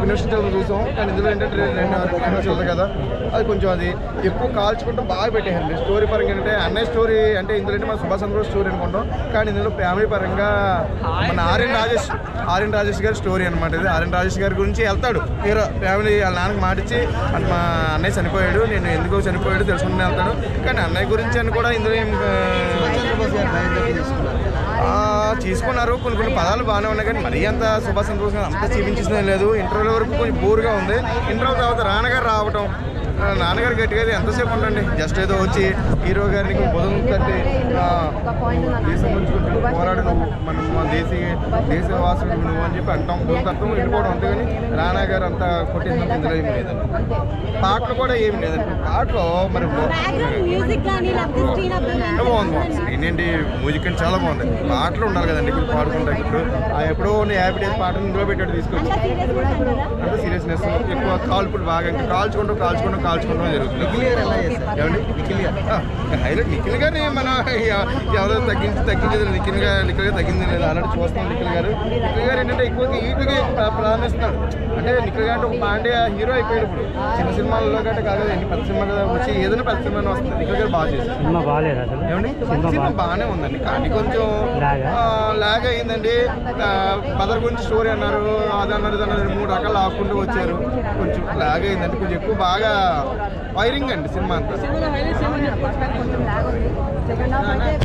నిమిషం చిల్లర చూసాం కానీ ఇందులో ఏంటంటే రెండు రెండు నిమిషం చిల్లర కదా అది కొంచెం అది ఎక్కువ కాల్చుకుంటూ బాగా పెట్టేయండి స్టోరీ పరంగా ఏంటంటే అన్నయ్య స్టోరీ అంటే ఇందులో అంటే మన సుభాష్ చంద్ర స్టోరీ అనుకుంటాం కానీ ఇందులో ఫ్యామిలీ పరంగా మన ఆర్యన్ రాజేష్ ఆర్యన్ రాజేష్ గారి స్టోరీ అనమాట ఇది ఆర్యన్ రాజేష్ గారి గురించి వెళ్తాడు హీరో ఫ్యామిలీ వాళ్ళ నాన్నకి మాటిచ్చి అంటే మా అన్నయ్య చనిపోయాడు నేను ఎందుకో చనిపోయాడు తెలుసుకుని వెళ్తాడు కానీ అన్నయ్య గురించి అని కూడా ఇందులో ఏం ఆ, తీసుకున్నారు కొన్ని కొన్ని పదాలు బాగానే ఉన్నాయి కానీ మరీ అంత సుభాష్ చంద్రబోస్ గారు అంత చూపించిందే లేదు ఇంటర్వ్యూల వరకు కొంచెం బోర్గా ఉంది ఇంటర్వ్యూ తర్వాత రానగారు రావటం ఆ, నాన్నగారు గట్టిగా అయితే ఎంతసేపు ఉండండి జస్ట్ ఏదో వచ్చి హీరో గారిని బుధం తట్టి ఆ, దేశం గురించి పోరాడు నువ్వు మన మన దేశ దేశవాసుడు నువ్వు అని చెప్పి అంటాం బుధం తత్వం వెళ్ళిపోవడం అంతేగాని రానా గారు అంత కొట్టిందంత ఇందులో ఏమి లేదండి పాటలు కూడా ఏమి లేదండి పాటలు మరి బ్యాక్గ్రౌండ్ మ్యూజిక్ కానీ లేకపోతే స్క్రీన్ అప్ బాగుంది బాగుంది ఏంటంటే మ్యూజిక్ అంటే చాలా బాగుంది పాటలు ఉండాలి కదండి ఇప్పుడు పాడుకుంటారు ఇప్పుడు ఆ ఎప్పుడో ఉన్న యాభై డేస్ పాటను ఇందులో పెట్టాడు తీసుకొచ్చి అంతా సీరియస్నెస్ అంటారా అంటే సీరియస్నెస్ ఎక్కువ కాల్పులు బాగా ఇంకా కాల్చుకుంటూ కాల్చుకుంటూ కాల్చుకుంటూ జరుగుతుంది ఏమండి హైలైట్ నిఖిల్ గారిని మన ఎ- ఎవరో తగ్గించి తగ్గించేది లేదు. నిఖిల్ గారు నిఖిల్ గారు తగ్గింది లేదు ఆల్రెడీ చూస్తున్నాం నిఖిల్ గారు నిఖిల్ గారు ఏంటంటే ఎక్కువ ఈటుగా ప్రారంభిస్తున్నాడు అంటే నిఖిల్ గారు అంటే ఒక పాండే హీరో అయిపోయాడు ఇప్పుడు చిన్న సినిమాల్లో గట్రా కాదు ఎన్ని పెద్ద సినిమా కదా వచ్చి ఏదైనా పెద్ద సినిమా వస్తుంది నిఖిల్ గారు బాగా చేశారు సినిమా బాగాలేదు అసలు ఏమండి సినిమా బాగానే ఉందండి కానీ కొంచెం లాగా? ఆ, లాగ్ అయిందండి ఆ, మదర్ గురించి స్టోరీ అన్నారు అది అన్నారు ఇది అన్నారు మూడు రకాలు ఆపుకుంటూ వచ్చారు కొంచెం లాగ్ అయిందండి కొంచెం ఎక్కువ బాగా వైరింగ్ అండి సినిమా అంతా కొంచెం లాగ్ ఉంది సెకండ్ హాఫ్ అయితే